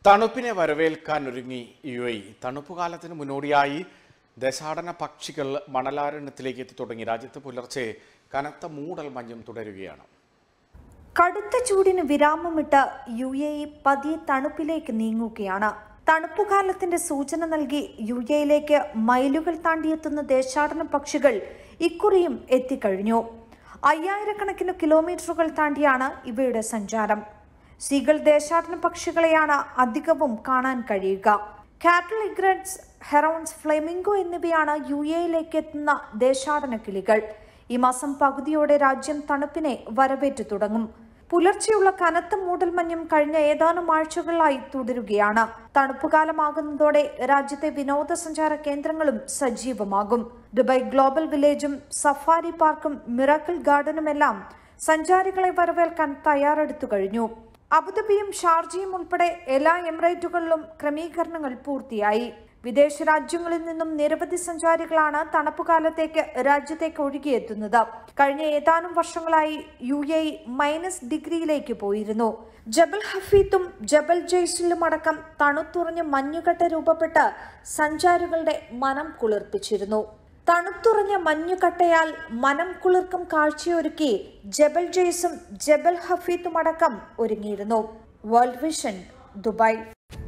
തണുപ്പിനെ വരവേൽക്കാൻ ഒരുങ്ങി യു എ തണുപ്പുകാലത്തിന് മുന്നോടിയായി ദേശാടന പക്ഷികൾ മണലാരണ്യത്തിലേക്ക് എത്തി തുടങ്ങി രാജ്യത്ത് പുലർച്ചെ കനത്ത മൂടൽ മഞ്ഞും തുടരുകയാണ് കടുത്ത ചൂടിന് വിരാമമിട്ട് യു എ ഇ പതിയെ തണുപ്പിലേക്ക് നീങ്ങുകയാണ് തണുപ്പുകാലത്തിന്റെ സൂചന നൽകി യു എയിലേക്ക് മൈലുകൾ താണ്ടിയെത്തുന്ന ദേശാടന പക്ഷികൾ ഇക്കുറിയും എത്തിക്കഴിഞ്ഞു അയ്യായിരക്കണക്കിന് കിലോമീറ്ററുകൾ താണ്ടിയാണ് ഇവയുടെ സഞ്ചാരം സീകൾ ദേശാടന പക്ഷികളെയാണ് അധികവും കാണാൻ കഴിയുക കാറ്റൽ ഇഗ്രറ്റ്സ് ഹെറോൺസ് ഫ്ലെമിംഗോ എന്നിവയാണ് യു എയിലേക്ക് എത്തുന്ന ദേശാടന കിളികൾ ഈ മാസം പകുതിയോടെ രാജ്യം തണുപ്പിനെ വരവേറ്റു തുടങ്ങും പുലർച്ചെയുള്ള കനത്ത മൂടൽമഞ്ഞും കഴിഞ്ഞ ഏതാനും ആഴ്ചകളായി തുടരുകയാണ് തണുപ്പുകാലമാകുന്നതോടെ രാജ്യത്തെ വിനോദസഞ്ചാര കേന്ദ്രങ്ങളും സജീവമാകും ദുബായ് ഗ്ലോബൽ വില്ലേജും സഫാരി പാർക്കും മിറാക്കിൾ ഗാർഡനുമെല്ലാം സഞ്ചാരികളെ വരവേൽക്കാൻ തയ്യാറെടുത്തു കഴിഞ്ഞു അബുദാബിയും ഷാർജയും ഉൾപ്പെടെ എല്ലാ എമിറേറ്റുകളിലും ക്രമീകരണങ്ങൾ പൂർത്തിയായി വിദേശ രാജ്യങ്ങളിൽ നിന്നും നിരവധി സഞ്ചാരികളാണ് തണുപ്പുകാലത്തേക്ക് രാജ്യത്തേക്ക് ഒഴുകിയെത്തുന്നത് കഴിഞ്ഞ ഏതാനും വർഷങ്ങളായി യു എ മൈനസ് ഡിഗ്രിയിലേക്ക് പോയിരുന്നു ജബൽ ഹഫീത്തും ജബൽ ജയ്സിലും അടക്കം തണുത്തുറഞ്ഞ മഞ്ഞുകട്ട രൂപപ്പെട്ട് സഞ്ചാരികളുടെ മനം കുളിർപ്പിച്ചിരുന്നു തണുത്തുറഞ്ഞ മഞ്ഞുകട്ടയാൽ മനം കുളിർക്കും കാഴ്ചയൊരുക്കി ജബൽ ജയ്സും ജബൽ ഹഫീത്തും അടക്കം ഒരുങ്ങിയിരുന്നു വേൾഡ് വിഷൻ ദുബായ്